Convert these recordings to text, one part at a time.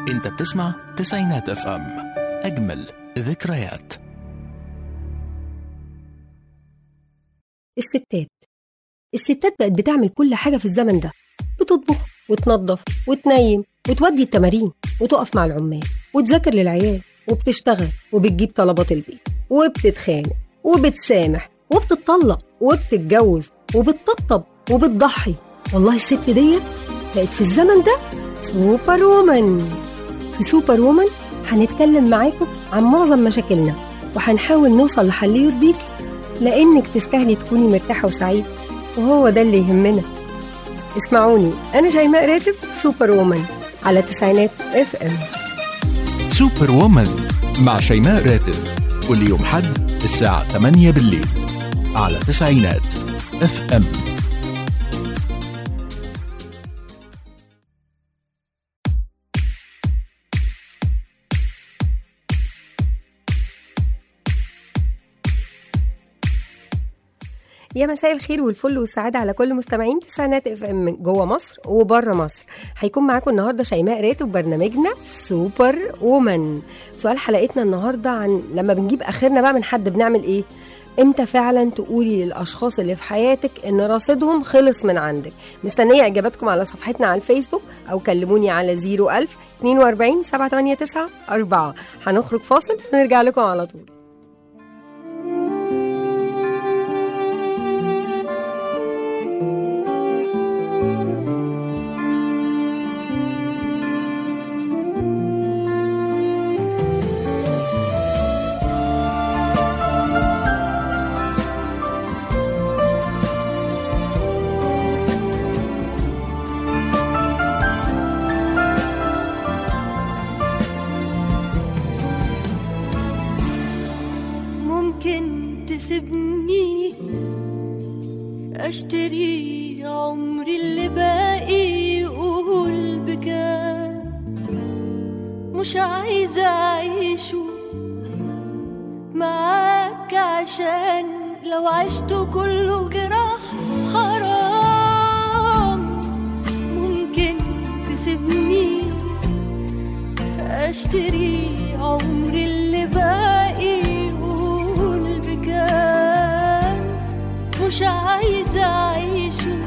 انت بتسمع تسعينات اف ام اجمل ذكريات الستات الستات بقت بتعمل كل حاجة في الزمن ده بتطبخ وتنظف وتنيم وتودي التمارين وتقف مع العمال وتذاكر للعيال وبتشتغل وبتجيب طلبات البيت وبتتخانق وبتسامح وبتطلق وبتتجوز وبتطبطب وبتضحي والله الست ديت بقت في الزمن ده سوبر وومن في سوبر وومن هنتكلم معاكم عن معظم مشاكلنا وهنحاول نوصل لحل يرضيك لأنك تستاهلي تكوني مرتاحة وسعيدة وهو ده اللي يهمنا اسمعوني أنا شيماء راتب سوبر وومن على تسعينات اف ام سوبر وومن مع شيماء راتب كل يوم حد الساعة 8 بالليل على تسعينات اف ام يا مساء الخير والفل والسعادة على كل مستمعين تسعينات اف ام جوه مصر وبره مصر هيكون معاكم النهارده شيماء راتب برنامجنا سوبر وومن سؤال حلقتنا النهارده عن لما بنجيب اخرنا بقى من حد بنعمل ايه امتى فعلا تقولي للاشخاص اللي في حياتك ان رصيدهم خلص من عندك مستنيه اجاباتكم على صفحتنا على الفيسبوك او كلموني على 01000 42 789 4 هنخرج فاصل ونرجع لكم على طول ممكن تسيبني اشتري عمري اللي باقي قول بكام مش عايزة اعيشه معاك عشان لو عشت كله جراح حرام ممكن تسيبني اشتري عمري اللي باقي قول بكام مش عايزة اعيشه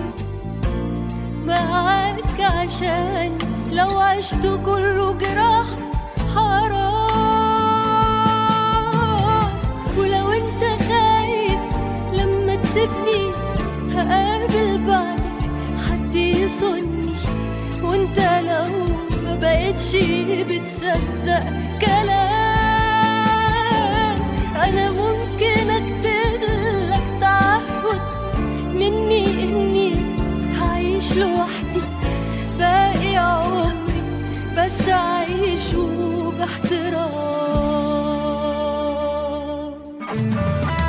معاك عشان لو عشت كله جراح حرام ولو انت خايف لما تسيبني هقابل بعدك حد يصني وانت لو ما بقتش بتصدق كلام انا ممكن اكتب لك تعهد مني اني هعيش لوحدي باقي عمري بس اعيشه باحترام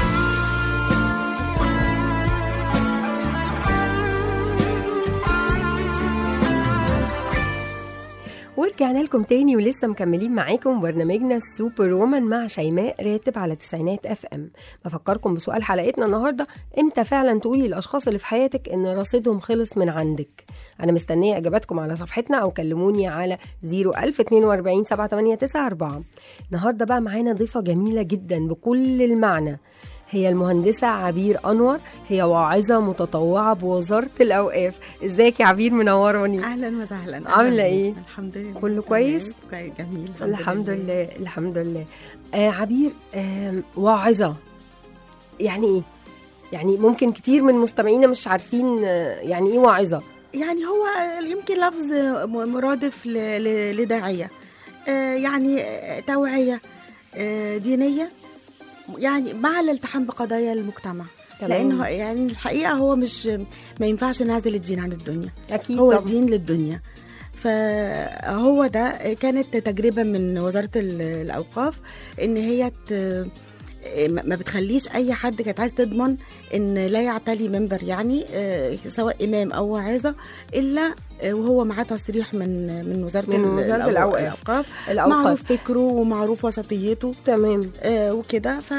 ورجعنا لكم تاني ولسه مكملين معاكم برنامجنا السوبر وومن مع شيماء راتب على تسعينات اف ام بفكركم بسؤال حلقتنا النهارده امتى فعلا تقولي للاشخاص اللي في حياتك ان رصيدهم خلص من عندك انا مستنيه اجاباتكم على صفحتنا او كلموني على 01042 789 النهارده بقى معانا ضيفه جميله جدا بكل المعنى هي المهندسة عبير أنور هي واعظة متطوعة بوزارة الأوقاف ازيك يا عبير منوراني اهلا وسهلا أهلاً عاملة بيك. إيه؟ الحمد لله كله كويس؟ كويس جميل الحمد لله الحمد لله آه عبير آه واعظة يعني ايه؟ يعني ممكن كتير من مستمعينا مش عارفين آه يعني ايه واعظة يعني هو يمكن لفظ م- مرادف ل- ل- لداعيه آه، يعني آه، توعيه آه، دينيه يعني مع الالتحام بقضايا المجتمع تمام. لانه يعني الحقيقه هو مش ما ينفعش نعزل الدين عن الدنيا اكيد هو طبعا الدين للدنيا فهو ده كانت تجربة من وزارة ال- الأوقاف إن هي ت- ما ما بتخليش أي حد كانت عايز تضمن إن لا يعتلي منبر يعني آه، سواء إمام أو واعظة إلا آه، وهو معاه تصريح من من وزاره من ال- وزارة الأو- الأوقاف. الاوقاف الاوقاف معروف فكره ومعروف وسطيته تمام آه، وكده ف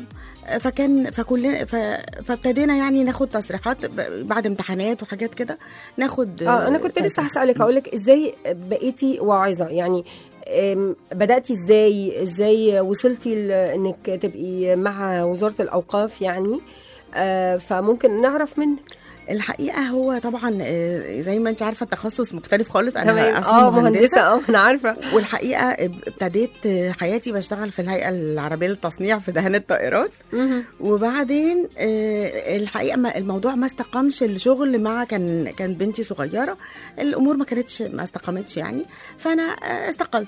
فكان فكلنا ف... فابتدينا يعني ناخد تصريحات ب- بعد امتحانات وحاجات كده ناخد اه انا كنت لسه تصريح. هسالك هقول لك ازاي بقيتي واعظه يعني أم، بداتي ازاي ازاي وصلتي ل- انك تبقي مع وزاره الاوقاف يعني آه فممكن نعرف منك الحقيقه هو طبعا آه، زي ما انت عارفه التخصص مختلف خالص انا تمام اصلا اه مهندسه اه انا عارفه والحقيقه ابتديت حياتي بشتغل في الهيئه العربيه للتصنيع في دهان الطائرات مهم. وبعدين آه، الحقيقه ما الموضوع ما استقامش الشغل مع كان كان بنتي صغيره الامور ما كانتش ما استقامتش يعني فانا آه، استقلت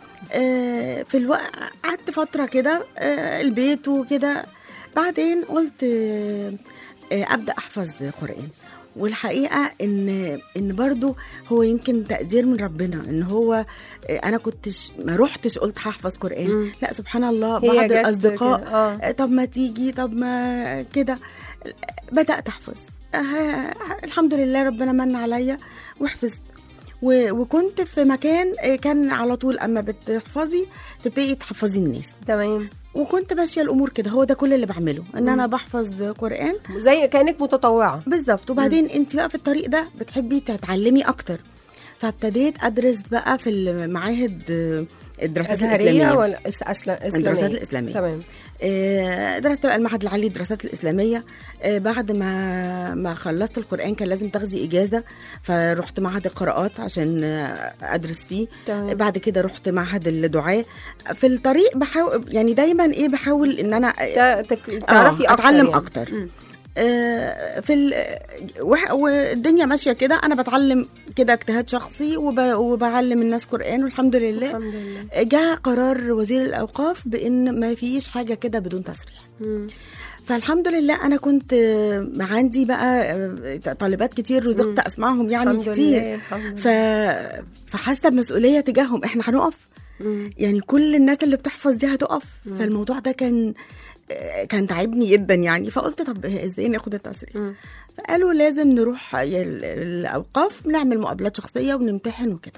آه، في الوقت قعدت فتره كده آه، البيت وكده بعدين قلت آه، آه، ابدا احفظ قران والحقيقه ان ان برضو هو يمكن تقدير من ربنا ان هو آه، انا كنتش ما روحتش قلت هحفظ قران مم. لا سبحان الله هي بعض جت الاصدقاء كده، اه آه، طب ما تيجي طب ما كده بدات احفظ آه، الحمد لله ربنا من عليا وحفظت و- وكنت في مكان آه، كان على طول اما بتحفظي تبتدي تحفظي الناس تمام وكنت ماشيه الامور كده هو ده كل اللي بعمله ان انا بحفظ قران زي كانك متطوعه بالظبط وبعدين انت بقى في الطريق ده بتحبي تتعلمي اكتر فابتديت ادرس بقى في المعاهد آه، الدراسات ازهريه الاسلاميه ولا إس- أسلا- الدراسات اسلاميه الاسلاميه تمام آه، درست بقى المعهد العالي للدراسات الاسلاميه آه، بعد ما ما خلصت القران كان لازم تاخدي اجازه فرحت معهد القراءات عشان آه، ادرس فيه تمام بعد كده رحت معهد الدعاء في الطريق بحاول يعني دايما ايه بحاول ان انا تا- تك- تعرفي آه، اكتر اتعلم يعني. اكتر مم. آه، في ال... وح- والدنيا ماشيه كده انا بتعلم كده اجتهاد شخصي وب... وبعلم الناس قران والحمد لله الحمد لله جاء قرار وزير الاوقاف بان ما فيش حاجه كده بدون تصريح مم. فالحمد لله انا كنت آه، عندي بقى آه، طالبات كتير مم. رزقت اسمعهم يعني الحمد كتير لله الحمد ف... لله فحاسه بمسؤوليه تجاههم احنا هنقف مم. يعني كل الناس اللي بتحفظ دي هتقف مم. فالموضوع ده كان آه، كان تعبني جدا يعني فقلت طب ازاي ناخد التصريح مم. فقالوا لازم نروح ال- الاوقاف نعمل مقابلات شخصيه ونمتحن وكده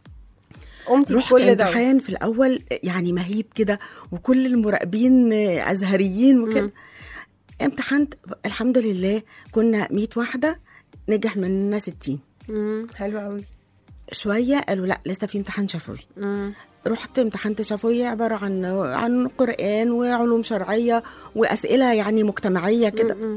قمتي رحت بكل ده امتحان في الاول يعني مهيب كده وكل المراقبين ازهريين وكده مم. امتحنت الحمد لله كنا 100 واحده نجح مننا 60 مم. حلو قوي شويه قالوا لا لسه في امتحان شفوي مم. رحت امتحنت شفوي عباره عن عن قران وعلوم شرعيه واسئله يعني مجتمعيه كده مم.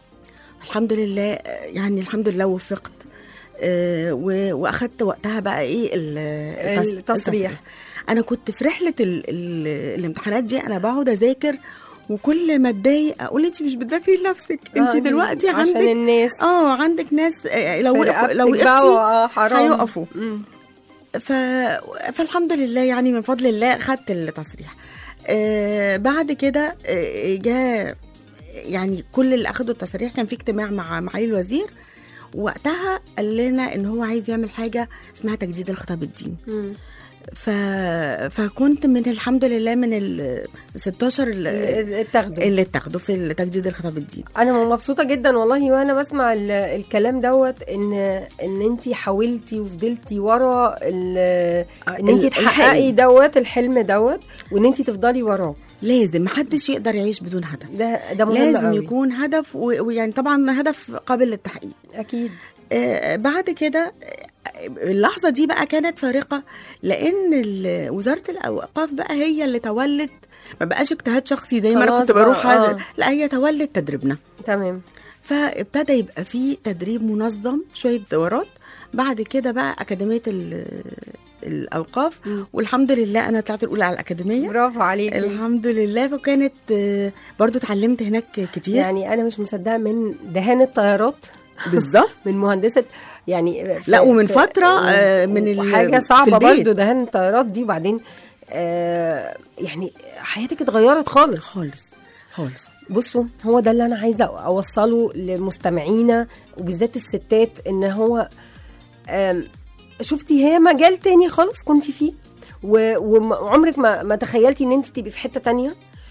الحمد لله يعني الحمد لله وفقت آه، و- واخدت وقتها بقى ايه ال- التص- التصريح. انا كنت في رحله ال ال الامتحانات دي انا بقعد اذاكر وكل ما اتضايق اقول انت مش بتذاكري لنفسك انت آه، دلوقتي عشان عندك الناس اه عندك ناس آه، لو في وقف لو رقبتك بقى، وقفتي آه، حرام هيقفوا. مم. ف... فالحمد لله يعني من فضل الله خدت التصريح آه بعد كده آه جاء يعني كل اللي اخدوا التصريح كان في اجتماع مع معالي الوزير وقتها قال لنا ان هو عايز يعمل حاجه اسمها تجديد الخطاب الديني مم. ف... فكنت من الحمد لله من ال 16 اللي, اللي تاخده اللي اتاخدوا في تجديد الخطاب الديني انا مبسوطه جدا والله وانا بسمع ال- الكلام دوت ان ان انت حاولتي وفضلتي ورا ال- ان انت ال- تحققي الحلم. دوت الحلم دوت وان انت تفضلي وراه لازم محدش يقدر يعيش بدون هدف ده ده مهم لازم قوي. يكون هدف و- ويعني طبعا هدف قابل للتحقيق اكيد آه، بعد كده آه، اللحظة دي بقى كانت فارقة لأن ال- وزارة الأوقاف بقى هي اللي تولت ما بقاش اجتهاد شخصي زي ما أنا خلاص كنت بروح بقى، هذا آه. لا هي تولت تدريبنا تمام فابتدى يبقى في تدريب منظم شوية دورات بعد كده بقى أكاديمية ال- الأوقاف مم. والحمد لله أنا طلعت الأولى على الأكاديمية برافو عليكي الحمد لله فكانت آه، برضو اتعلمت هناك كتير يعني انا مش مصدقه من دهان الطيارات بالظبط من مهندسه يعني في- لا ومن في- فترة آه، من ال- حاجه في صعبه البيت. برضو دهان الطيارات دي وبعدين آه يعني حياتك اتغيرت خالص خالص خالص بصوا هو ده اللي انا عايزه اوصله لمستمعينا وبالذات الستات ان هو آم، شفتي هي مجال تاني خالص كنت فيه و- وعمرك ما ما تخيلتي ان انت تبقي في حته تانية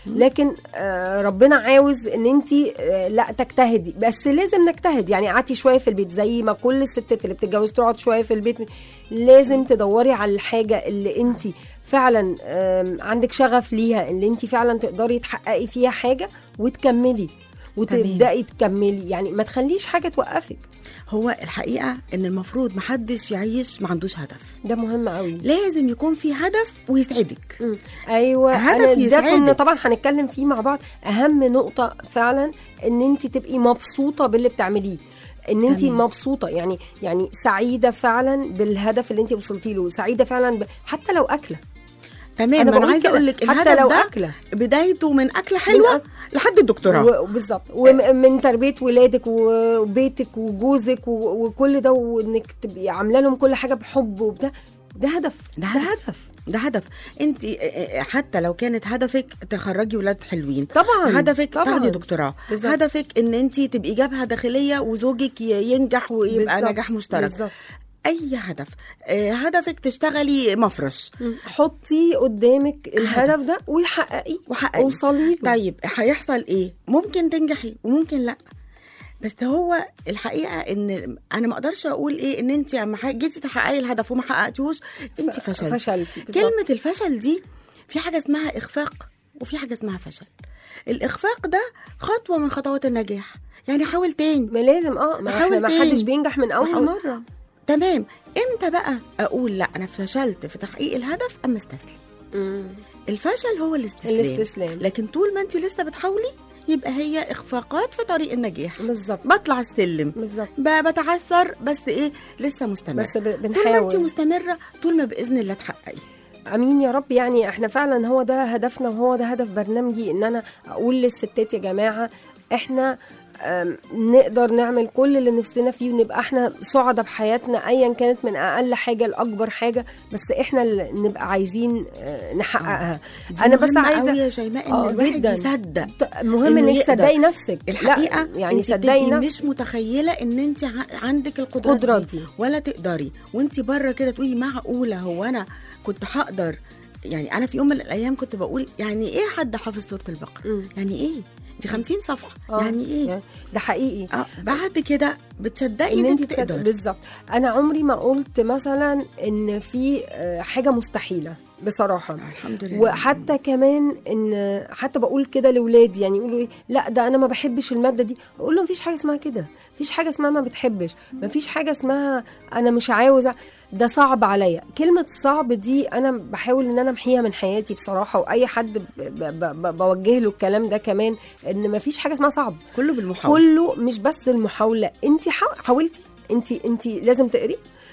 لكن آه، ربنا عاوز ان انت لا تجتهدي بس لازم نجتهد يعني قعدتي شويه في البيت زي ما كل الستات اللي بتتجوز تقعد شويه في البيت لازم تدوري على الحاجه اللي انت فعلا آم، عندك شغف ليها اللي انت فعلا تقدري تحققي فيها حاجه وتكملي وتبداي تكملي يعني ما تخليش حاجه توقفك هو الحقيقه ان المفروض محدش يعيش ما عندوش هدف ده مهم قوي لازم يكون في هدف ويسعدك مم. ايوه هدف انا ده يسعدك. كنا طبعا هنتكلم فيه مع بعض اهم نقطه فعلا ان انت تبقي مبسوطه باللي بتعمليه ان انت تمام. مبسوطه يعني يعني سعيده فعلا بالهدف اللي انت وصلتي له سعيده فعلا ب... حتى لو اكله تمام انا, بقول عايزه كده، اقول لك حتى الهدف لو ده اكله بدايته من اكله حلوه أك- لحد الدكتوراه و- بالظبط ومن تربيه ولادك وبيتك وجوزك و- وكل ده وانك تبقي عامله لهم كل حاجه بحب وبتاع ده هدف ده هدف. ده هدف انت حتى لو كانت هدفك تخرجي ولاد حلوين طبعا هدفك طبعا. تاخدي دكتوراه بالظبط. هدفك ان انت تبقي جبهه داخليه وزوجك ي- ينجح ويبقى بالظبط. نجاح مشترك بالظبط. اي هدف آه، هدفك تشتغلي مفرش مم. حطي قدامك الهدف ده وحققيه وحققي اوصلي له طيب هيحصل ايه ممكن تنجحي وممكن لا بس هو الحقيقه ان انا ما اقدرش اقول ايه ان انت لما ح- جيتي تحققي الهدف وما حققتيهوش انت فشلتي فشلتي بالظبط. كلمه الفشل دي في حاجه اسمها اخفاق وفي حاجه اسمها فشل الاخفاق ده خطوه من خطوات النجاح يعني حاول تاني ما لازم اه ما حاول احنا ما تاني. حدش بينجح من اول وحاول- مره تمام امتى بقى اقول لا انا فشلت في تحقيق الهدف اما استسلم مم. الفشل هو الاستسلام الاستسلام. لكن طول ما انت لسه بتحاولي يبقى هي اخفاقات في طريق النجاح بالظبط بطلع السلم بالظبط ب- بتعثر بس ايه لسه مستمر بس ب- طول ما انت بنحاول مستمره طول ما باذن الله تحققي امين يا رب يعني احنا فعلا هو ده هدفنا وهو ده هدف برنامجي ان انا اقول للستات يا جماعه احنا أم، نقدر نعمل كل اللي نفسنا فيه ونبقى احنا سعداء بحياتنا ايا كانت من اقل حاجه لاكبر حاجه بس احنا اللي نبقى عايزين آه، نحققها دي انا بس مهمة عايزه قوي يا شيماء ان آه، الواحد جداً. يصدق ت- مهم إنه انك يقدر. تصدقي نفسك الحقيقه لا يعني انت صدقي بتبقي نفسك مش متخيله ان انت ع- عندك القدرات القدرات دي دي. ولا تقدري وانت بره كده تقولي معقوله هو انا كنت هقدر يعني انا في يوم من الايام كنت بقول يعني ايه حد حافظ سوره البقره مم. يعني ايه دي 50 صفحه آه، يعني ايه ده حقيقي اه بعد كده بتصدقي ان ان انت انت تصدق تقدر بالظبط انا عمري ما قلت مثلا ان في آه، حاجه مستحيله بصراحه الحمد لله وحتى كمان ان حتى بقول كده لاولادي يعني يقولوا ايه لا ده انا ما بحبش الماده دي اقول لهم مفيش حاجه اسمها كده مفيش حاجه اسمها ما بتحبش مفيش حاجه اسمها انا مش عاوز أ- ده صعب عليا كلمه صعب دي انا بحاول ان انا امحيها من حياتي بصراحه واي حد ب- ب- ب- بوجه له الكلام ده كمان ان مفيش حاجه اسمها صعب كله بالمحاوله كله مش بس المحاوله انت حا- حاولتي انت انت لازم تقري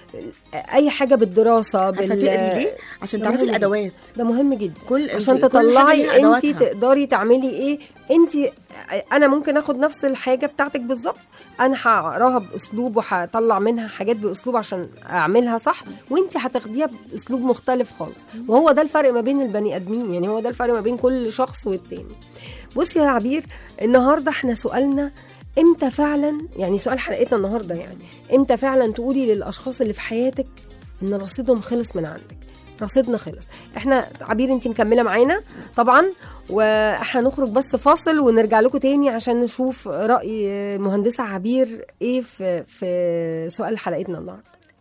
اي حاجه بالدراسه عارفه بال تقري ليه عشان ده تعرفي مهم جدا. الادوات ده مهم جدا كل عشان كل حاجة ليها تطلعي انت أدواتها. تقدري تعملي ايه انت انا ممكن اخد نفس الحاجه بتاعتك بالظبط انا هقراها باسلوب وهطلع منها حاجات باسلوب عشان اعملها صح وانت هتاخديها باسلوب مختلف خالص وهو ده الفرق ما بين البني ادمين يعني هو ده الفرق ما بين كل شخص والتاني بصي يا عبير النهارده احنا سؤالنا امتى فعلا يعني سؤال حلقتنا النهارده يعني امتى فعلا تقولي للاشخاص اللي في حياتك ان رصيدهم خلص من عندك رصيدنا خلص احنا عبير انت مكمله معانا طبعا وهنخرج بس فاصل ونرجع لكم تاني عشان نشوف راي مهندسه عبير ايه في في سؤال حلقتنا النهارده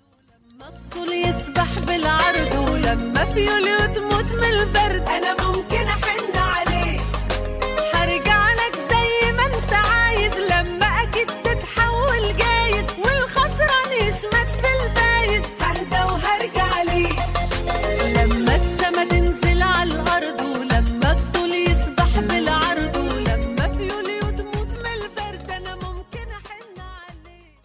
الطول يسبح بالعرض ولما في يوليو تموت من البرد انا ممكن احن عليك هرجع لك زي ما انت عايز لما اكيد تتحول جايز والخسران يشمت بالفايز ههدى وهرجع ليك لما السما تنزل على الارض ولما الطول يسبح بالعرض ولما في يوليو تموت من البرد انا ممكن احن عليك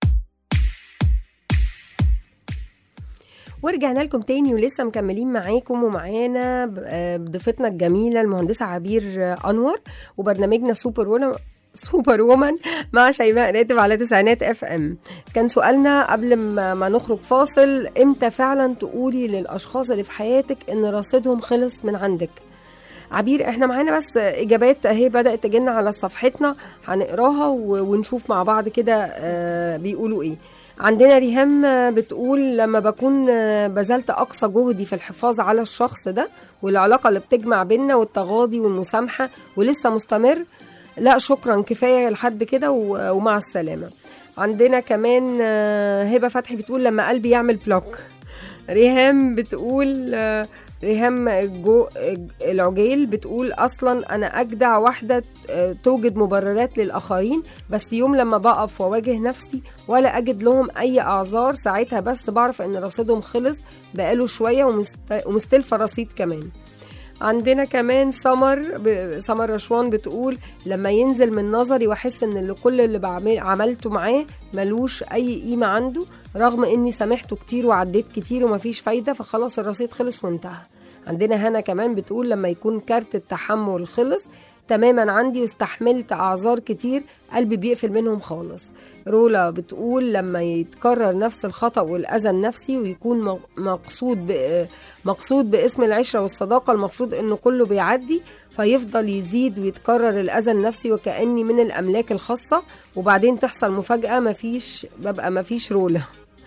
ورجعنا لكم تاني ولسه مكملين معاكم ومعانا ب- آه بضيفتنا الجميله المهندسه عبير آه، انور وبرنامجنا سوبر وومن سوبر وومن مع شيماء راتب على تسعينات اف ام كان سؤالنا قبل ما, ما نخرج فاصل امتى فعلا تقولي للاشخاص اللي في حياتك ان رصيدهم خلص من عندك عبير احنا معانا بس اجابات اهي بدات تجينا على صفحتنا هنقراها و- ونشوف مع بعض كده آه، بيقولوا ايه عندنا ريهام آه، بتقول لما بكون آه، بذلت اقصى جهدي في الحفاظ على الشخص ده والعلاقه اللي بتجمع بينا والتغاضي والمسامحه ولسه مستمر لا شكرا كفايه لحد كده و- ومع السلامه عندنا كمان آه، هبه فتحي بتقول لما قلبي يعمل بلوك ريهام بتقول آه، ريهام جو العجيل بتقول اصلا انا اجدع واحده آه، توجد مبررات للاخرين بس يوم لما بقف واواجه نفسي ولا اجد لهم اي اعذار ساعتها بس بعرف ان رصيدهم خلص بقاله شويه ومست- ومستلفه رصيد كمان عندنا كمان سمر ب... سمر رشوان بتقول لما ينزل من نظري واحس ان اللي كل اللي بعمل عملته معاه ملوش اي قيمه عنده رغم اني سامحته كتير وعديت كتير ومفيش فايده فخلاص الرصيد خلص وانتهى عندنا هنا كمان بتقول لما يكون كارت التحمل خلص تماما عندي واستحملت اعذار كتير قلبي بيقفل منهم خالص رولا بتقول لما يتكرر نفس الخطا والاذى النفسي ويكون م- مقصود ب... مقصود باسم العشره والصداقه المفروض انه كله بيعدي فيفضل يزيد ويتكرر الاذى النفسي وكاني من الاملاك الخاصه وبعدين تحصل مفاجاه مفيش ببقى مفيش رولا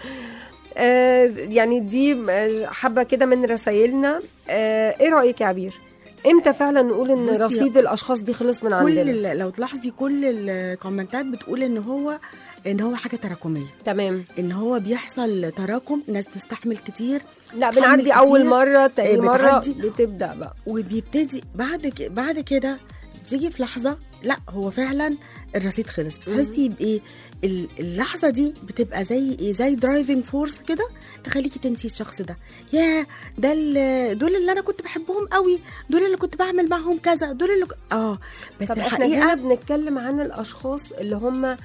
آه يعني دي آه، حبه كده من رسايلنا آه ايه رايك يا عبير امتى فعلا نقول ان بصي، رصيد الاشخاص دي خلص من كل عندنا ال- لو تلاحظي كل الكومنتات بتقول ان هو ان هو حاجه تراكميه تمام ان هو بيحصل تراكم ناس تستحمل كتير لا تحمل بنعدي كتير، اول مره تاني آه، مره بتعدي. بتبدا بقى وبيبتدي بعد ك... بعد كده تيجي في لحظه لا هو فعلا الرصيد خلص بتحسي بايه ال- اللحظه دي بتبقى زي ايه زي درايفنج فورس كده تخليكي تنسي الشخص ده يا ده ال- دول اللي انا كنت بحبهم قوي دول اللي كنت بعمل معاهم كذا دول اللي ك... اه بس طب احنا هنا الحقيقه بنتكلم عن الاشخاص اللي هم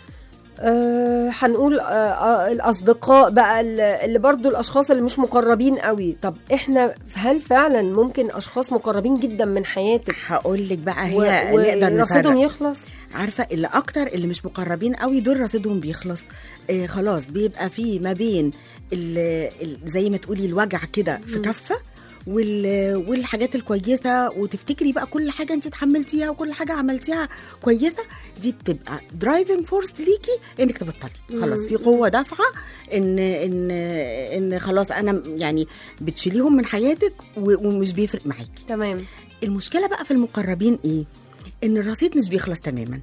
آه هنقول آه آه الاصدقاء بقى اللي اللي برضو الاشخاص اللي مش مقربين قوي طب احنا هل فعلا ممكن اشخاص مقربين جدا من حياتك هقول لك بقى و- هي نقدر ورصيدهم نفرق يخلص عارفه اللي اكتر اللي مش مقربين قوي دول رصيدهم بيخلص آه خلاص بيبقى في ما بين ال ال زي ما تقولي الوجع كده في كفه وال والحاجات الكويسه وتفتكري بقى كل حاجه انت اتحملتيها وكل حاجه عملتيها كويسه دي بتبقى درايفنج فورس ليكي انك تبطلي خلاص في قوه دافعه ان ان ان خلاص انا يعني بتشيليهم من حياتك و- ومش بيفرق معاكي تمام المشكله بقى في المقربين ايه ان الرصيد مش بيخلص تماما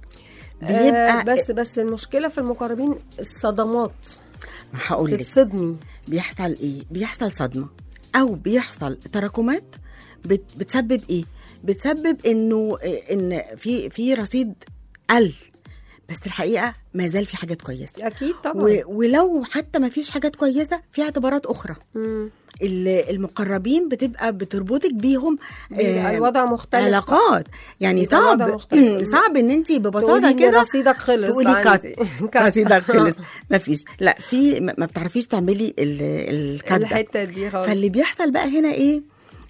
آه بيبقى بس بس المشكله في المقربين الصدمات ما هقول لك تتصدمي بيحصل ايه بيحصل صدمه او بيحصل تراكمات بت بتسبب ايه بتسبب انه ان في في رصيد قل بس الحقيقه ما زال في حاجات كويسه اكيد طبعا و- ولو حتى ما فيش حاجات كويسه في اعتبارات اخرى مم. ال- المقربين بتبقى بتربطك بيهم بيبقى آه، الوضع مختلف علاقات يعني بيبقى الوضع صعب مختلف. صعب ان انت تقولي ببساطه إن كده رصيدك خلص تقولي كات عندي. كات. رصيدك خلص ما فيش لا في ما ما بتعرفيش تعملي ال- الكات ده الحته دي خالص فاللي بيحصل بقى هنا ايه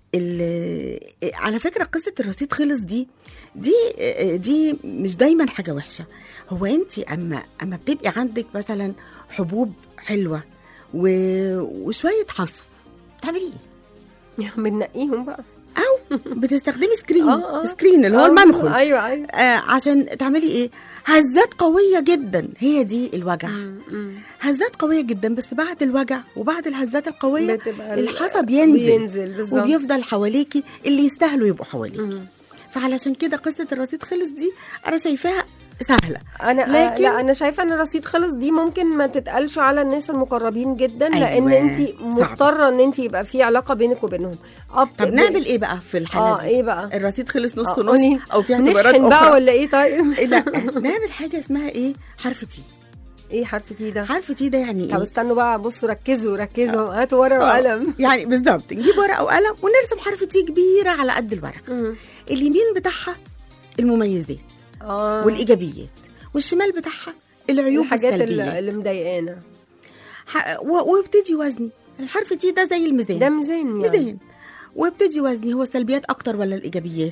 ال- على فكره قصه الرصيد خلص دي دي دي مش دايما حاجه وحشه هو انت اما اما بتبقي عندك مثلا حبوب حلوه و... وشويه حصو بتعملي ايه بننقيهم بقى او بتستخدمي سكرين آه، آه. سكرين اللي هو آه، المنخل ايوه ايوه آه عشان تعملي ايه هزات قويه جدا هي دي الوجع مم، مم. هزات قويه جدا بس بعد الوجع وبعد الهزات القويه بتبقى ال- الحصى بينزل بينزل بالظبط وبيفضل حواليكي اللي يستاهلوا يبقوا حواليكي مم. فعلشان كده قصه الرصيد خلص دي انا شايفاها سهله انا لكن- لكن لا انا شايفه ان الرصيد خلص دي ممكن ما تتقالش على الناس المقربين جدا أيوة، لان انت صعب. مضطره ان انت يبقى في علاقه بينك وبينهم اه طب نعمل ايه بقى في الحاله اه دي ايه بقى الرصيد خلص نص آه، نص قولي. او في اعتبارات نشحن بقى اخرى ولا ايه طيب لا نعمل حاجه اسمها ايه حرف تي ايه حرف تي ده حرف تي ده يعني طب ايه استنوا بقى بصوا ركزوا ركزوا هاتوا ورقه آه، وقلم يعني بالظبط نجيب ورقه وقلم ونرسم حرف تي كبيره على قد الورقه مم. اليمين بتاعها المميزات اه والايجابيات والشمال بتاعها العيوب الحاجات اللي, والسلبيات اللي مضايقانا ح- و- وابتدي وزني الحرف تي ده زي الميزان ده ميزان يعني ميزان وابتدي وزني هو السلبيات اكتر ولا الايجابيات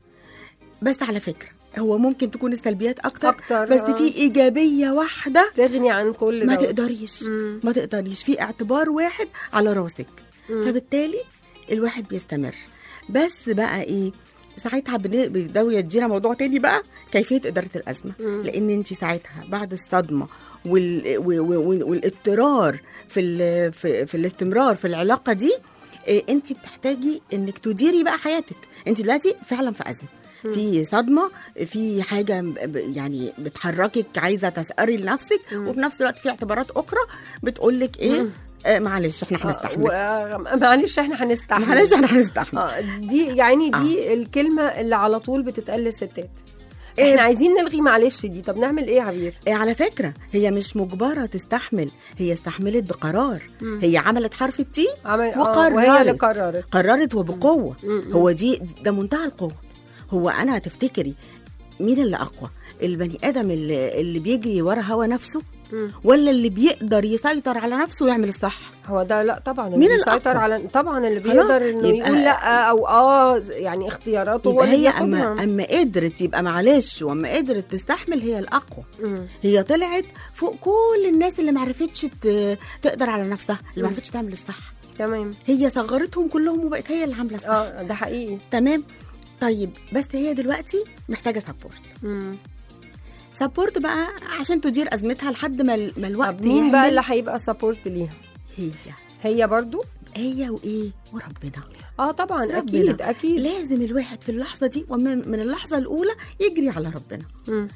بس على فكره هو ممكن تكون السلبيات اكتر, أكتر، بس آه. في ايجابيه واحده تغني عن كل ما دوت. تقدريش مم. ما تقدريش في اعتبار واحد على راسك مم. فبالتالي الواحد بيستمر بس بقى ايه ساعتها بن- ده يدينا موضوع تاني بقى كيفيه اداره الازمه مم. لان انت ساعتها بعد الصدمه وال و- و- والاضطرار في ال في, في الاستمرار في العلاقه دي انت بتحتاجي انك تديري بقى حياتك انت دلوقتي فعلا في ازمه في صدمه في حاجه ب- ب- يعني بتحركك عايزه تسأري لنفسك وفي نفس الوقت في اعتبارات اخرى بتقول لك ايه مم. آه معلش احنا آه، هنستحمل و- آه، معلش احنا هنستحمل معلش احنا هنستحمل اه دي يعني دي الكلمه اللي على طول بتتقال للستات إيه؟ احنا عايزين نلغي معلش دي طب نعمل ايه يا عبير إيه على فكرة هي مش مجبرة تستحمل هي استحملت بقرار مم. هي عملت حرف التي عمل آه وقررت. وهي اللي قررت قررت وبقوة مم. هو دي ده منتهى القوة هو أنا هتفتكري مين اللي أقوى البني آدم اللي, اللي بيجري ورا هوا نفسه مم. ولا اللي بيقدر يسيطر على نفسه ويعمل الصح هو ده لا طبعا اللي مين بيسيطر الأقوى؟ على طبعا اللي خلاص، بيقدر انه يبقى- يقول لا او اه يعني اختياراته هو يبقى اللي هي بياخدها. أما, أما قدرت يبقى معلش وأما قدرت تستحمل هي الأقوى مم. هي طلعت فوق كل الناس اللي معرفتش ت- تقدر على نفسها اللي مم. معرفتش تعمل الصح تمام هي صغرتهم كلهم وبقت هي اللي عامله الصح اه ده حقيقي تمام طيب بس هي دلوقتي محتاجه سبورت مم. سبورت بقى عشان تدير ازمتها لحد ما ال- ما الوقت طب مين بقى يعمل. اللي هيبقى سبورت ليها هي هي برضو هي وايه وربنا اه طبعا ربنا. اكيد اكيد لازم الواحد في اللحظه دي ومن من اللحظه الاولى يجري على ربنا مم.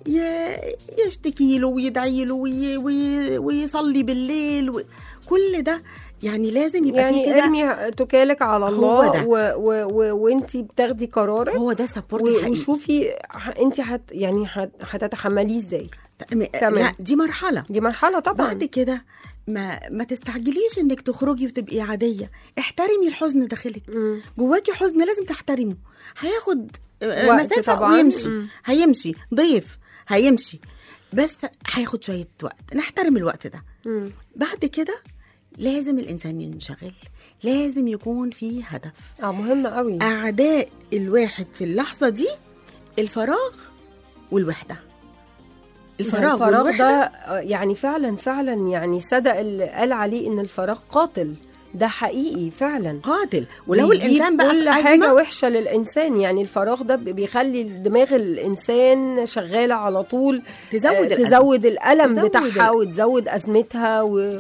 ي- يشتكي له ويدعي له وي وي ويصلي بالليل و... كل ده يعني لازم يبقى يعني في كده ارمي توكالك على هو الله ده. و... و... و... وانتي بتاخدي قرارك هو ده سبورت و... الحقيقي وشوفي ح... انت هت... يعني هت... هتتحمليه ازاي م- تمام. لا دي مرحله دي مرحله طبعا بعد كده ما ما تستعجليش انك تخرجي وتبقي عاديه احترمي الحزن داخلك مم. جواكي حزن لازم تحترمه هياخد آه، وقت مسافه طبعاً. ويمشي مم. هيمشي ضيف هيمشي بس هياخد شويه وقت نحترم الوقت ده مم. بعد كده لازم الانسان ينشغل لازم يكون في هدف اه مهم قوي اعداء الواحد في اللحظه دي الفراغ والوحده الفراغ, الفراغ والوحدة ده آه، يعني فعلا فعلا يعني صدق اللي قال عليه ان الفراغ قاتل ده حقيقي فعلا قاتل ولو بيجيب الانسان بقى كل في حاجه أزمة وحشه للانسان يعني الفراغ ده بي- بيخلي دماغ الانسان شغاله على طول تزود آه، الأزمة. تزود الالم تزود بتاعها ال- وتزود ازمتها و...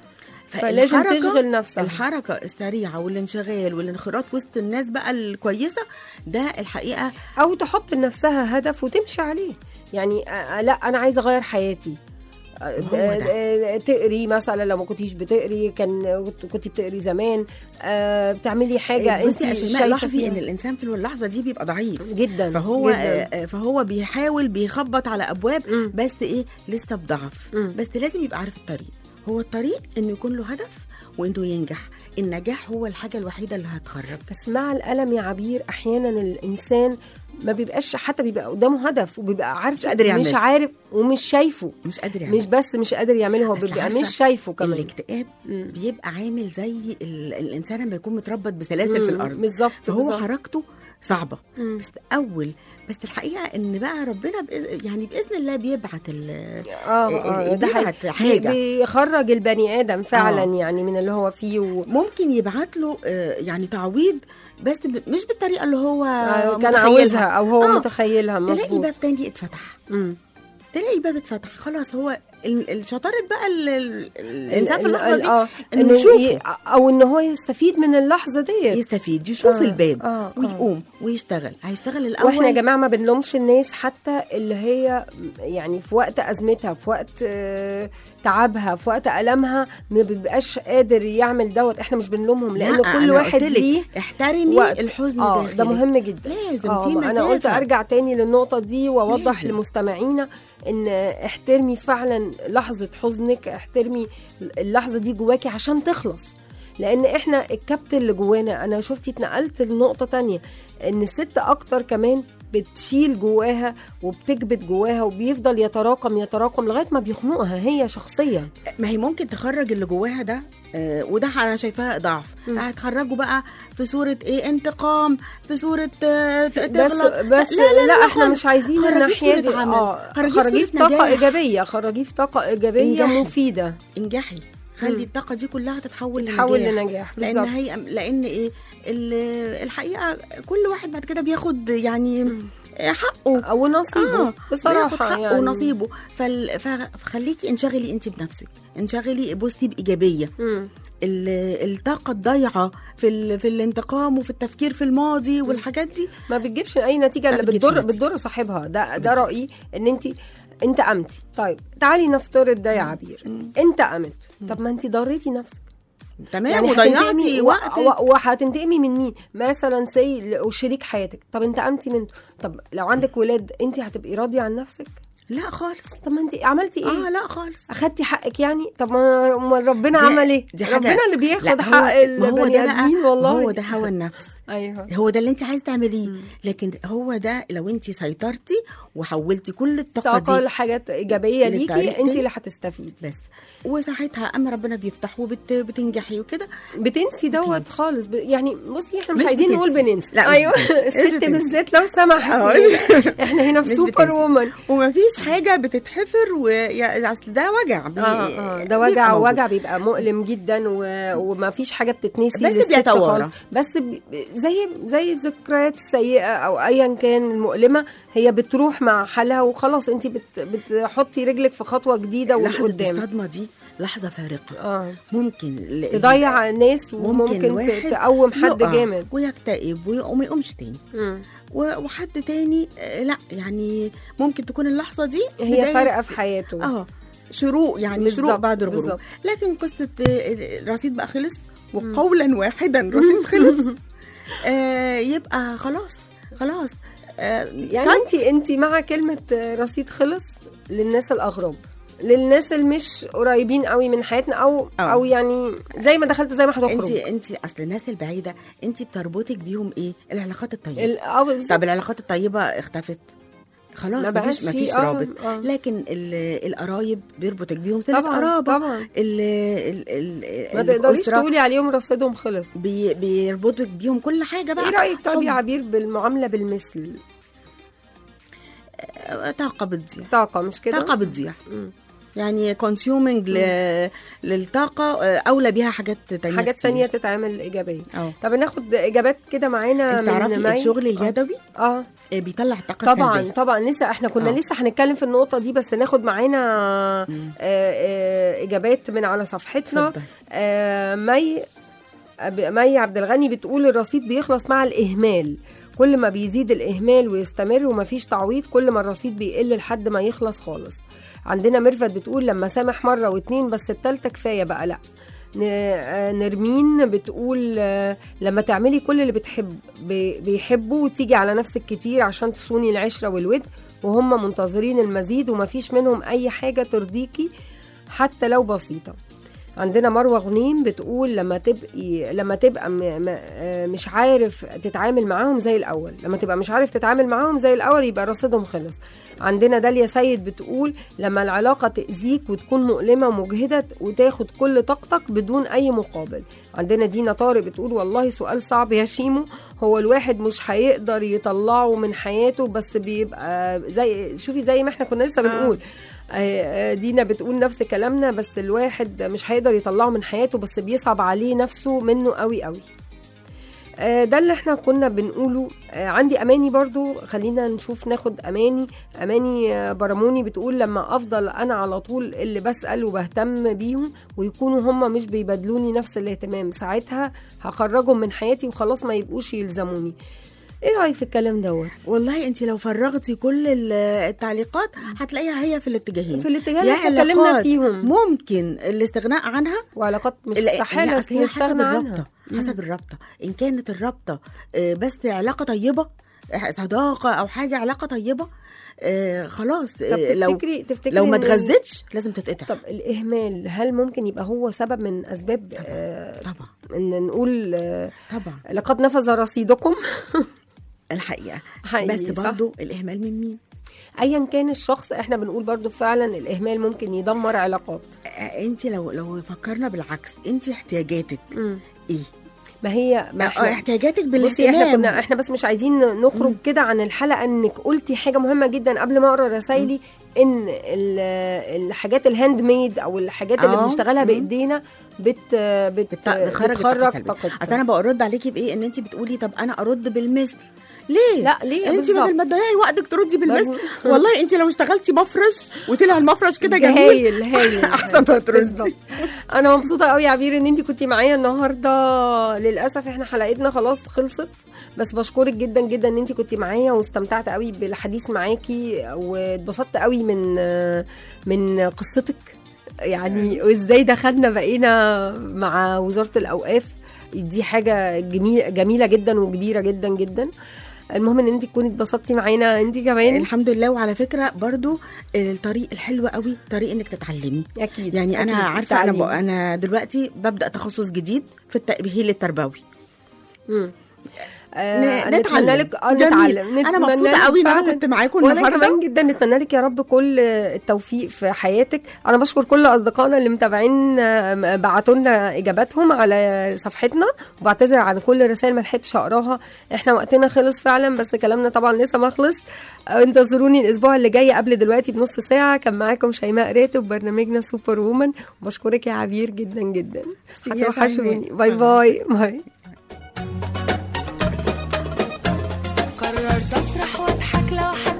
فلازم فالحركة- تشغل نفسها الحركه السريعه والانشغال والانخراط وسط الناس بقى الكويسه ده الحقيقه او تحط لنفسها هدف وتمشي عليه يعني آه، لا انا عايزه اغير حياتي آه، هو ده. آه، تقري مثلا لو ما كنتيش بتقري كان كنت بتقري زمان آه، بتعملي حاجه انت بصي يا شيماء شايفه لاحظي فيها ان الانسان في اللحظه دي بيبقى ضعيف جدا فهو جدا. آه، فهو بيحاول بيخبط على ابواب مم. بس ايه لسه بضعف مم. بس لازم يبقى عارف الطريق هو الطريق انه يكون له هدف وانه ينجح النجاح هو الحاجه الوحيده اللي هتخرج بس مع الألم يا عبير أحيانا الإنسان ما بيبقاش حتى بيبقى قدامه هدف وبيبقى عارف مش قادر مش يعمله. عارف ومش شايفه مش قادر يعمل مش بس مش قادر يعمله هو أصل بيبقى عارفة مش شايفه كمان الاكتئاب مم. بيبقى عامل زي ال- الانسان لما يكون متربط بسلاسل في مم. الارض بالظبط فهو بالظبط. حركته صعبه مم. بس اول بس الحقيقه ان بقى ربنا بإذ... يعني باذن الله بيبعت ال... اه اه ده بيبعت حقيقي. حاجة. بي- بيخرج البني آدم فعلا آه. يعني من اللي هو فيه و... ممكن يبعت له آه، يعني تعويض بس ب... مش بالطريقه اللي هو آه، كان متخيلها. عاوزها أو هو آه. متخيلها تلاقي مظبوط باب تاني اتفتح مم. تلاقي باب اتفتح خلاص هو ال- الشطاره بقى ال... ال... الانسان في ال- اللحظه ال- دي اه إنه انه يشوفه. ي... او ان هو يستفيد من اللحظه ديت يستفيد يشوف آه، الباب آه، آه. ويقوم ويشتغل هيشتغل الاول واحنا يا جماعه ما بنلومش الناس حتى اللي هي يعني في وقت ازمتها في وقت آه، تعبها في وقت المها ما بيبقاش قادر يعمل دوت احنا مش بنلومهم لان لا، كل أنا واحد قلتلك ليه احترمي وقت الحزن اه داخلك ده مهم جدا لازم اه في ما انا قلت مسافة. ارجع تاني للنقطه دي واوضح لازم. لمستمعينا ان احترمي فعلا لحظه حزنك احترمي اللحظه دي جواكي عشان تخلص لان احنا الكبت اللي جوانا انا شفتي اتنقلت لنقطه تانية ان الست اكتر كمان بتشيل جواها وبتكبت جواها وبيفضل يتراكم يتراكم لغايه ما بيخنقها هي شخصيا ما هي ممكن تخرج اللي جواها ده آه وده انا شايفاها ضعف مم. هتخرجه بقى في صوره ايه انتقام في صوره آه ت- بس تغلط بس لا لا, لا, احنا مش عايزين خرجيه في الناحيه صورة دي عمل. اه خرجيه في خرجيه في صورة طاقه نجاح. ايجابيه خرجيه في طاقه ايجابيه انجحي. مفيده انجحي مم. خلي الطاقه دي كلها تتحول تحول لنجاح لنجاح لان بالظبط هي لان ايه ال- الحقيقه كل واحد بعد كده بياخد يعني مم. آه، حقه او نصيبه آه، بصراحه بياخد حقه يعني ونصيبه فال... ف- فخليكي انشغلي انت بنفسك انشغلي بصي بايجابيه مم. ال- الطاقه الضايعه في ال... في الانتقام وفي التفكير في الماضي والحاجات دي ما بتجيبش اي نتيجه ما الا بتجيبش بتضر نتيجة. بتضر صاحبها ده ده رايي ان انت انت قمتي طيب تعالي نفترض ده يا عبير انت قمت طب ما انت ضريتي نفسك تمام هتنتقمي وضيعتي و- وقتك و- وهتنتقمي من مين مثلا سي شريك حياتك طب انت قمتي منه طب لو عندك ولاد انت هتبقي راضيه عن نفسك لا خالص طب ما انت عملتي ايه اه لا خالص اخدتي حقك يعني طب ما ما ربنا دي- عمل ايه دي حاجة- ربنا اللي بياخد لا، حق هو- ما هو البني ده بقى ادمين والله هو ده هوى النفس ايوه هو ده اللي انت عايز تعمليه لكن هو ده لو انت سيطرتي وحولتي كل الطاقه طاقه دي لحاجات ايجابيه ليكي للطريق انت ده. اللي هتستفيدي بس وساعتها اما ربنا بيفتح وبتنجحي وكده بتنسي دوت بتنسي. خالص ب... يعني بصي احنا مش, مش عايزين نقول بتنسي. بننسى لا، مش ايوه بتنسي. مش الست بتنسي. بالذات لو سمحتي آه. احنا هنا في مش سوبر بتنسي. وومن ومفيش حاجه بتتحفر ويا اصل ده وجع بي... اه اه ده بيبقى وجع موجود. وجع بيبقى مؤلم جدا و... وما فيش حاجه بتتنسي بس للست بيتوارى. خالص. بس ب... زي زي الذكريات السيئه او ايا كان المؤلمه هي بتروح مع حالها وخلاص انت بت... بتحطي رجلك في خطوه جديده لحظه والقدام الصدمه دي لحظه فارقه اه ممكن ل- تضيع ناس وممكن واحد ت- تقوم حد يقع جامد ويكتئب وي- وما يقومش تاني مم. و- وحد تاني آه، لا يعني ممكن تكون اللحظه دي هي بداية- فارقه في حياته اه شروق يعني بالظبط، شروق بعد الغروب بالظبط. لكن قصه آه، الرصيد بقى خلص وقولا واحدا رصيد خلص آه يبقى خلاص خلاص آه يعني انت انت مع كلمه رصيد خلص للناس الاغراب للناس اللي مش قريبين قوي من حياتنا او آه. او يعني زي ما دخلت زي ما انت هتخرج انت اصل الناس البعيده انت بتربطك بيهم ايه العلاقات الطيبه ال- اه بالظبط. طب العلاقات الطيبه اختفت خلاص ما بقاش مفيش في- مفيش آه، رابط آه. لكن ال- القرايب بيربطك بيهم سنه طبعا قرابه طبعا ال ال ال ما تقدريش الأسرة تقولي عليهم رصيدهم خلص بي بيربطك بيهم كل حاجه بقى ايه رايك طب يا حب. عبير بالمعامله بالمثل آه، طاقه بتضيع طاقه مش كده طاقه بتضيع مم. يعني كونسيومينج للطاقه آه، اولى بيها حاجات تانية حاجات كتير. تانية تتعمل ايجابيه اه طب ناخد اجابات كده معانا انت من تعرفي مي؟ الشغل آه. اليدوي اه آه، بيطلع الطاقه طبعا السلبيه طبعا لسه احنا كنا آه. لسه هنتكلم في النقطه دي بس ناخد معانا مم. آه، آه، اجابات من على صفحتنا اتفضل. آه، مي أب- مي عبد الغني بتقول الرصيد بيخلص مع الاهمال كل ما بيزيد الاهمال ويستمر ومفيش تعويض كل ما الرصيد بيقل لحد ما يخلص خالص عندنا ميرفت بتقول لما سامح مره واتنين بس التالتة كفايه بقى لا ن- آه، نرمين بتقول آه، لما تعملي كل اللي بتحب بي- بيحبوا وتيجي على نفسك كتير عشان تصوني العشره والود وهم منتظرين المزيد ومفيش منهم اي حاجه ترضيكي حتى لو بسيطه عندنا مروه غنيم بتقول لما تبقي لما تبقى م... م... آه، مش عارف تتعامل معاهم زي الاول لما تبقى مش عارف تتعامل معاهم زي الاول يبقى رصيدهم خلص عندنا داليا سيد بتقول لما العلاقه تاذيك وتكون مؤلمه ومجهده وتاخد كل طاقتك بدون اي مقابل عندنا دينا طارق بتقول والله سؤال صعب يا شيمو هو الواحد مش هيقدر يطلعه من حياته بس بيبقى زي شوفي زي ما احنا كنا لسه بنقول آه، آه، دينا بتقول نفس كلامنا بس الواحد مش هيقدر يطلعه من حياته بس بيصعب عليه نفسه منه قوي قوي آه، ده اللي احنا كنا بنقوله آه، عندي اماني برضو خلينا نشوف ناخد اماني اماني آه، برموني بتقول لما افضل انا على طول اللي بسال وبهتم بيهم ويكونوا هم مش بيبادلوني نفس الاهتمام ساعتها هخرجهم من حياتي وخلاص ما يبقوش يلزموني ايه رايك في الكلام دوت والله انت لو فرغتي كل ال- التعليقات هتلاقيها هي في الاتجاهين في الاتجاه اللي يا احنا اتكلمنا علاقات فيهم ممكن الاستغناء عنها وعلاقات مش لا، استحاله لا، أصل هي حسب نستغنى الرابطه عنها حسب الرابطه ان كانت الرابطه آه، بس علاقه طيبه آه، صداقه او حاجه علاقه طيبه آه، خلاص طب آه، لو تفتكري تفتكري لو ما إن- اتغذتش لازم تتقطع طب الاهمال هل ممكن يبقى هو سبب من اسباب آه طبعا ان نقول آه طبعا لقد نفذ رصيدكم الحقيقه حقيقي بس صح؟ برضو الاهمال من مين ايا كان الشخص احنا بنقول برضو فعلا الاهمال ممكن يدمر علاقات انت لو لو فكرنا بالعكس انت احتياجاتك مم. ايه ما هي ما آه، احنا احتياجاتك بصي احنا بالاهتمام كنا احنا بس مش عايزين نخرج كده عن الحلقه انك قلتي حاجه مهمه جدا قبل ما اقرا رسايلي ان ال- الحاجات الهاند ميد او الحاجات اللي آه. بنشتغلها مم. بايدينا بت بت بت- بتخرج الطاقة بتخرج السلبية. طاقتنا اصل انا برد عليكي بايه ان انت بتقولي طب انا ارد بالمثل ليه لا ليه انت بالظبط. بدل ما تضيعي وقتك تردي بالمثل برضه. والله انت لو اشتغلتي مفرش وطلع المفرش كده جميل هايل هايل احسن ما بالظبط. تردي انا مبسوطه قوي يا عبير ان انت كنت معايا النهارده للاسف احنا حلقتنا خلاص خلصت بس بشكرك جدا جدا ان انت كنت معايا واستمتعت قوي بالحديث معاكي واتبسطت قوي من من قصتك يعني وازاي دخلنا بقينا مع وزاره الاوقاف دي حاجه جميل جميله جدا وكبيره جدا جدا المهم ان انت تكوني اتبسطتي معانا انت كمان الحمد لله وعلى فكره برضو الطريق الحلو قوي طريق انك تتعلمي اكيد يعني انا أكيد. عارفه انا ب... التعليم. انا دلوقتي ببدا تخصص جديد في التاهيل التربوي مم. ن- آه نتعلم. نتمنى لك اه جميل. نتعلم انا نتمنى مبسوطه لك قوي ان انا فعلاً. كنت معاكم وانا النهارده كمان جدا نتمنى لك يا رب كل التوفيق في حياتك انا بشكر كل اصدقائنا اللي متابعين آه، بعتوا لنا اجاباتهم على صفحتنا وبعتذر عن كل الرسائل ما لحقتش اقراها احنا وقتنا خلص فعلا بس كلامنا طبعا لسه ما خلص آه، انتظروني الاسبوع اللي جاي قبل دلوقتي بنص ساعه كان معاكم شيماء راتب برنامجنا سوبر وومن وبشكرك يا عبير جدا جدا ميرسي يا هتوحشوني شيماء. باي باي باي قررت افرح واضحك لو حد